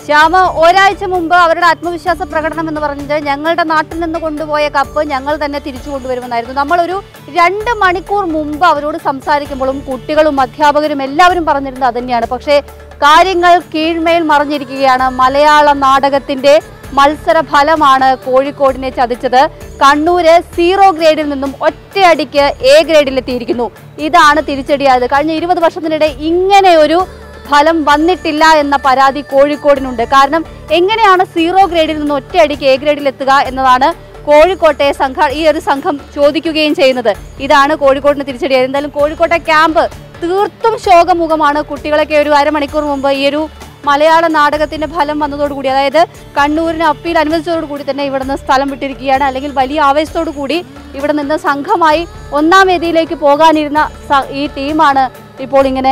ശ്യാമ ഒരാഴ്ച മുമ്പ് അവരുടെ ആത്മവിശ്വാസ പ്രകടനം എന്ന് പറഞ്ഞത് ഞങ്ങളുടെ നാട്ടിൽ നിന്ന് കൊണ്ടുപോയ കപ്പ് ഞങ്ങൾ തന്നെ തിരിച്ചു കൊണ്ടുവരുമെന്നായിരുന്നു നമ്മളൊരു രണ്ട് മണിക്കൂർ മുമ്പ് അവരോട് സംസാരിക്കുമ്പോഴും കുട്ടികളും അധ്യാപകരും എല്ലാവരും പറഞ്ഞിരുന്നത് അതുതന്നെയാണ് പക്ഷേ കാര്യങ്ങൾ കീഴ്മേൽ മറിഞ്ഞിരിക്കുകയാണ് മലയാള നാടകത്തിന്റെ മത്സര ഫലമാണ് കോഴിക്കോടിനെ ചതിച്ചത് കണ്ണൂര് സീറോ ഗ്രേഡിൽ നിന്നും ഒറ്റയടിക്ക് എ ഗ്രേഡിലെത്തിയിരിക്കുന്നു ഇതാണ് തിരിച്ചടിയായത് കഴിഞ്ഞ ഇരുപത് വർഷത്തിനിടെ ഇങ്ങനെ ഒരു ഫലം വന്നിട്ടില്ല എന്ന പരാതി കോഴിക്കോടിനുണ്ട് കാരണം എങ്ങനെയാണ് സീറോ ഗ്രേഡിൽ നിന്ന് ഒറ്റയടിക്ക് എ ഗ്രേഡിൽ എത്തുക എന്നതാണ് കോഴിക്കോട്ടെ സംഘ ഈ ഒരു സംഘം ചോദിക്കുകയും ചെയ്യുന്നത് ഇതാണ് കോഴിക്കോടിന് തിരിച്ചടിയായത് എന്തായാലും കോഴിക്കോട്ടെ ക്യാമ്പ് തീർത്തും ശോകമുഖമാണ് കുട്ടികളൊക്കെ ഒരു അരമണിക്കൂർ മുമ്പ് ഈ ഒരു മലയാള നാടകത്തിന്റെ ഫലം വന്നതോടുകൂടി അതായത് കണ്ണൂരിന് അപ്പീൽ അനുവദിച്ചതോടുകൂടി തന്നെ ഇവിടുന്ന് സ്ഥലം വിട്ടിരിക്കുകയാണ് അല്ലെങ്കിൽ വലിയ ആവേശത്തോടു കൂടി ഇവിടെ നിന്ന് സംഘമായി ഒന്നാം വേദിയിലേക്ക് പോകാനിരുന്ന സ- ഈ ടീമാണ് ഇപ്പോൾ ഇങ്ങനെ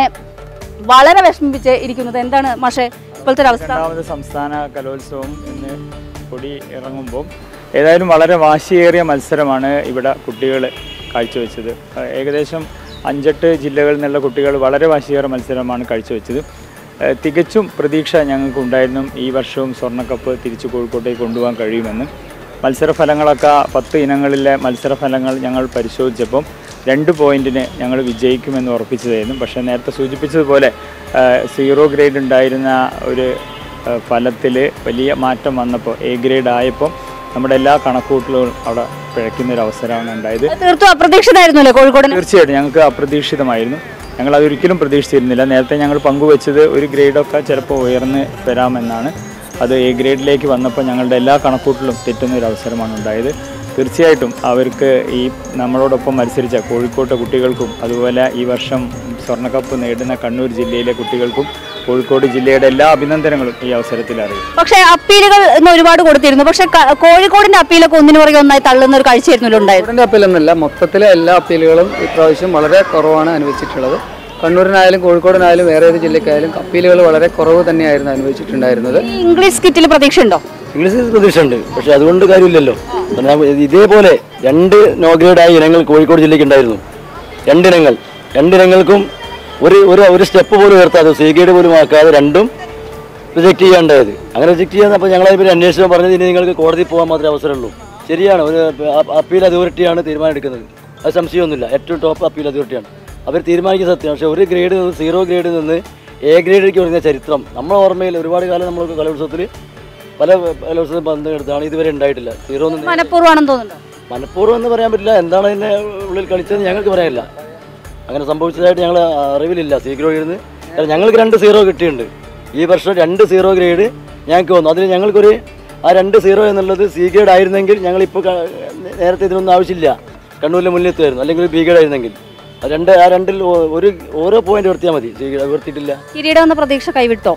വളരെ വിഷമിപ്പിച്ച് ഇരിക്കുന്നത് എന്താണ് പക്ഷേ ഇപ്പോഴത്തെ ഒരു അവസ്ഥ രണ്ടാമത് സംസ്ഥാന കലോത്സവം ഇന്ന് കൊടി ഇറങ്ങുമ്പോൾ ഏതായാലും വളരെ വാശിയേറിയ മത്സരമാണ് ഇവിടെ കുട്ടികൾ കാഴ്ചവെച്ചത് ഏഹ് ഏകദേശം അഞ്ചെട്ട് ജില്ലകളിൽ നിന്നുള്ള കുട്ടികൾ വളരെ വാശിയേറിയ മത്സരമാണ് കാഴ്ചവെച്ചത് ഏഹ് തികച്ചും പ്രതീക്ഷ ഞങ്ങൾക്കുണ്ടായിരുന്നു ഈ വർഷവും സ്വർണ്ണക്കപ്പ് തിരിച്ചു കോഴിക്കോട്ടേക്ക് കൊണ്ടുപോകാൻ കഴിയുമെന്ന് മത്സരഫലങ്ങളൊക്കെ പത്ത് ഇനങ്ങളിലെ മത്സരഫലങ്ങൾ ഞങ്ങൾ പരിശോധിച്ചപ്പം രണ്ട് പോയിന്റിന് ഞങ്ങൾ വിജയിക്കുമെന്ന് ഉറപ്പിച്ചതായിരുന്നു പക്ഷേ നേരത്തെ സൂചിപ്പിച്ചതുപോലെ ഏഹ് സീറോ ഗ്രേഡ് ഉണ്ടായിരുന്ന ഒരു ഫലത്തിൽ വലിയ മാറ്റം വന്നപ്പോൾ എ ഗ്രേഡ് ആയപ്പോൾ നമ്മുടെ എല്ലാ കണക്കൂട്ടലുകളും അവിടെ പിഴയ്ക്കുന്ന ഒരു അവസരമാണ് ഉണ്ടായത് തീർത്തും അപ്രതീക്ഷിതമായിരുന്നല്ലേ കോഴിക്കോടിന് തീർച്ചയായിട്ടും ഞങ്ങൾക്ക് അപ്രതീക്ഷിതമായിരുന്നു ഞങ്ങൾ അതൊരിക്കലും പ്രതീക്ഷിച്ചിരുന്നില്ല നേരത്തെ ഞങ്ങൾ പങ്കുവെച്ചത് ഒരു ഗ്രേഡൊക്കെ ചിലപ്പോൾ ഉയർന്ന് വരാമെന്നാണ് അത് എ ഗ്രേഡിലേക്ക് വന്നപ്പോൾ ഞങ്ങളുടെ എല്ലാ കണക്കൂട്ടലും തെറ്റുന്ന ഒരു അവസരമാണ് ഉണ്ടായത് തീർച്ചയായിട്ടും അവർക്ക് ഈ നമ്മളോടൊപ്പം മത്സരിച്ച കോഴിക്കോട്ടെ കുട്ടികൾക്കും അതുപോലെ ഈ വർഷം സ്വർണ്ണക്കപ്പ് നേടുന്ന കണ്ണൂർ ജില്ലയിലെ കുട്ടികൾക്കും കോഴിക്കോട് ജില്ലയുടെ എല്ലാ അഭിനന്ദനങ്ങളും ഈ അവസരത്തിൽ അറിയും പക്ഷേ അപ്പീലുകൾ ഇന്ന് ഒരുപാട് കൊടുത്തിരുന്നു പക്ഷേ ക- കോഴിക്കോടിന്റെ അപ്പീലൊക്കെ ഒന്നിനു പുറകെ ഒന്നായി തള്ളുന്ന ഒരു കാഴ്ചയായിരുന്നല്ലോ ഉണ്ടായത് കണ്ണൂരിൻ്റെ അപ്പീലൊന്നുമില്ല മൊത്തത്തിലെ എല്ലാ അപ്പീലുകളും ഇപ്രാവശ്യം വളരെ കുറവാണ് അനുവദിച്ചിട്ടുള്ളത് കണ്ണൂരിനായാലും കോഴിക്കോടിനായാലും വേറെ ഏത് ജില്ലക്കായാലും അപ്പീലുകൾ വളരെ കുറവ് തന്നെയായിരുന്നു അനുവദിച്ചിട്ടുണ്ടായിരുന്നത് ഈ ഇംഗ്ലീഷ് കിറ്റിൽ പ്രതീക്ഷയുണ്ടോ ഇംഗ്ലീഷ് പ്രതീക്ഷയുണ്ട് പക്ഷെ അതുകൊണ്ട് കാര്യമില്ലല്ലോ കാരണം ഇതേപോലെ രണ്ട് നോ ഗ്രേഡായ ഇനങ്ങൾ കോഴിക്കോട് ജില്ലയ്ക്ക് ഉണ്ടായിരുന്നു രണ്ടിനങ്ങൾ രണ്ടിനങ്ങൾക്കും ഒരു ഒരു ഒരു സ്റ്റെപ്പ് പോലും ഉയർത്താതെ സി ഗ്രേഡ് പോലും ആക്കാതെ രണ്ടും റിജക്ട് ചെയ്യാണ്ടായത് അങ്ങനെ റിജക്ട് ചെയ്യാൻ അപ്പോൾ ഞങ്ങളെ ഇവർ അന്വേഷണം പറഞ്ഞത് ഇനി നിങ്ങൾക്ക് കോടതി പോകാൻ മാത്രമേ അവസരമുള്ളൂ ശരിയാണ് ഒരു അപ്പീൽ അതോറിറ്റിയാണ് തീരുമാനം എടുക്കുന്നത് അത് സംശയമൊന്നുമില്ല ഏറ്റവും ടോപ്പ് അപ്പീൽ അതോറിറ്റിയാണ് അവർ തീരുമാനിക്കുന്ന സത്യം പക്ഷേ ഒരു ഗ്രേഡ് നിന്ന് സീറോ ഗ്രേഡിൽ നിന്ന് എ ഗ്രേഡിലേക്ക് വരുന്ന ചരിത്രം നമ്മളെ ഓർമ്മയിൽ ഒരുപാട് കാലം നമ്മൾ കലോത്സവത്തിൽ പല കലോത്സവം പങ്കെടുത്താണ് ഇതുവരെ ഉണ്ടായിട്ടില്ല സീറോ നിന്ന് മനഃപൂർവ്വമാണെന്ന് തോന്നുന്നുണ്ടോ മനഃപൂർവ്വം എന്ന് പറയാൻ പറ്റില്ല എന്താണ് അതിൻ്റെ ഉള്ളിൽ കളിച്ചത് ഞങ്ങൾക്ക് പറയാനില്ല അങ്ങനെ സംഭവിച്ചതായിട്ട് ഞങ്ങൾ അറിവിലില്ല സി ഗ്രേഡ് ഇരുന്ന് കാരണം ഞങ്ങൾക്ക് രണ്ട് സീറോ കിട്ടിയിട്ടുണ്ട് ഈ വർഷം രണ്ട് സീറോ ഗ്രേഡ് ഞങ്ങൾക്ക് വന്നു അതിന് ഞങ്ങൾക്കൊരു ആ രണ്ട് സീറോ എന്നുള്ളത് സി ഗ്രേഡ് ആയിരുന്നെങ്കിൽ ഞങ്ങളിപ്പോൾ ക- നേരത്തെ ഇതിനൊന്നും ആവശ്യമില്ല കണ്ണൂരിലെ മുന്നിലെത്തുമായിരുന്നു അല്ലെങ്കിൽ ഒരു ബി ഗ്രേഡ് ആയിരുന്നെങ്കിൽ ആ രണ്ട് ആ രണ്ടിൽ ഓ- ഒരു ഓരോ പോയിന്റ് ഉയർത്തിയാൽ മതി സി ഗ്രേഡ് ഉയർത്തിയിട്ടില്ല കിരീടം എന്ന പ്രതീക്ഷ കൈവിട്ടോ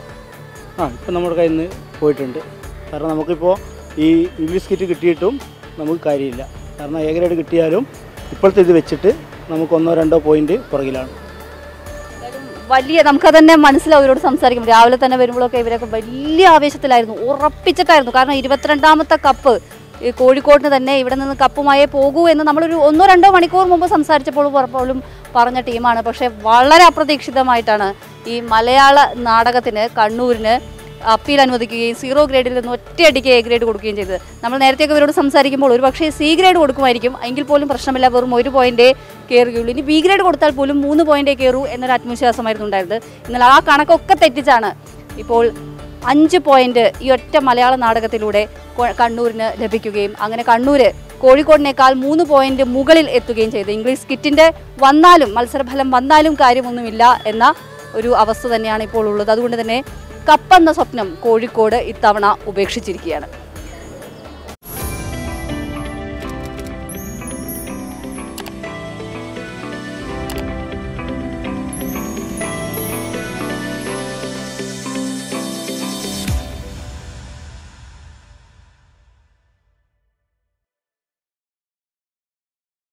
ആ ഇപ്പം നമ്മുടെ കയ്യിൽ നിന്ന് പോയിട്ടുണ്ട് കാരണം നമുക്കിപ്പോൾ ഈ ഇംഗ്ലീഷ് കിറ്റ് കിട്ടിയിട്ടും നമുക്ക് കാര്യമില്ല കാരണം എ ഗ്രേഡ് കിട്ടിയാലും ഇപ്പോഴത്തെ ഇത് വെച്ചിട്ട് നമുക്ക് ഒന്നോ രണ്ടോ പോയിന്റ് പുറകിലാണ് വലിയ നമുക്ക് തന്നെ മനസ്സിലാവും ഇവരോട് സംസാരിക്കും രാവിലെ തന്നെ വരുമ്പോഴൊക്കെ ഇവരൊക്കെ വലിയ ആവേശത്തിലായിരുന്നു ഉറപ്പിച്ചിട്ടായിരുന്നു കാരണം ഇരുപത്തിരണ്ടാമത്തെ കപ്പ് ഈ കോഴിക്കോടിന് തന്നെ ഇവിടെ നിന്ന് കപ്പുമായേ പോകൂ എന്ന് നമ്മളൊരു ഒന്നോ രണ്ടോ മണിക്കൂർ മുമ്പ് സംസാരിച്ചപ്പോൾ പോലും പറഞ്ഞ ടീമാണ് പക്ഷേ വളരെ അപ്രതീക്ഷിതമായിട്ടാണ് ഈ മലയാള നാടകത്തിന് കണ്ണൂരിന് അപ്പീൽ അനുവദിക്കുകയും സീറോ ഗ്രേഡിൽ നിന്ന് ഒറ്റയടിക്ക് എ ഗ്രേഡ് കൊടുക്കുകയും ചെയ്തത് നമ്മൾ നേരത്തെയൊക്കെ ഇവരോട് സംസാരിക്കുമ്പോൾ ഒരു പക്ഷേ സി ഗ്രേഡ് കൊടുക്കുമായിരിക്കും എങ്കിൽ പോലും പ്രശ്നമില്ല വെറും ഒരു പോയിന്റേ കയറുകയുള്ളൂ ഇനി ബി ഗ്രേഡ് കൊടുത്താൽ പോലും മൂന്ന് പോയിന്റേ കയറൂ എന്നൊരു ആത്മവിശ്വാസമായിരുന്നു ഉണ്ടായിരുന്നത് എന്നാൽ ആ കണക്കൊക്കെ തെറ്റിച്ചാണ് ഇപ്പോൾ അഞ്ച് പോയിന്റ് ഈ ഒറ്റ മലയാള നാടകത്തിലൂടെ കൊ- കണ്ണൂരിന് ലഭിക്കുകയും അങ്ങനെ കണ്ണൂര് കോഴിക്കോടിനേക്കാൾ മൂന്ന് പോയിന്റ് മുകളിൽ എത്തുകയും ചെയ്തു ഇംഗ്ലീഷ് കിറ്റിന്റെ വന്നാലും മത്സരഫലം വന്നാലും കാര്യമൊന്നുമില്ല എന്ന ഒരു അവസ്ഥ തന്നെയാണ് ഇപ്പോൾ ഉള്ളത് അതുകൊണ്ട് തന്നെ കപ്പെന്ന സ്വപ്നം കോഴിക്കോട് ഇത്തവണ ഉപേക്ഷിച്ചിരിക്കുകയാണ്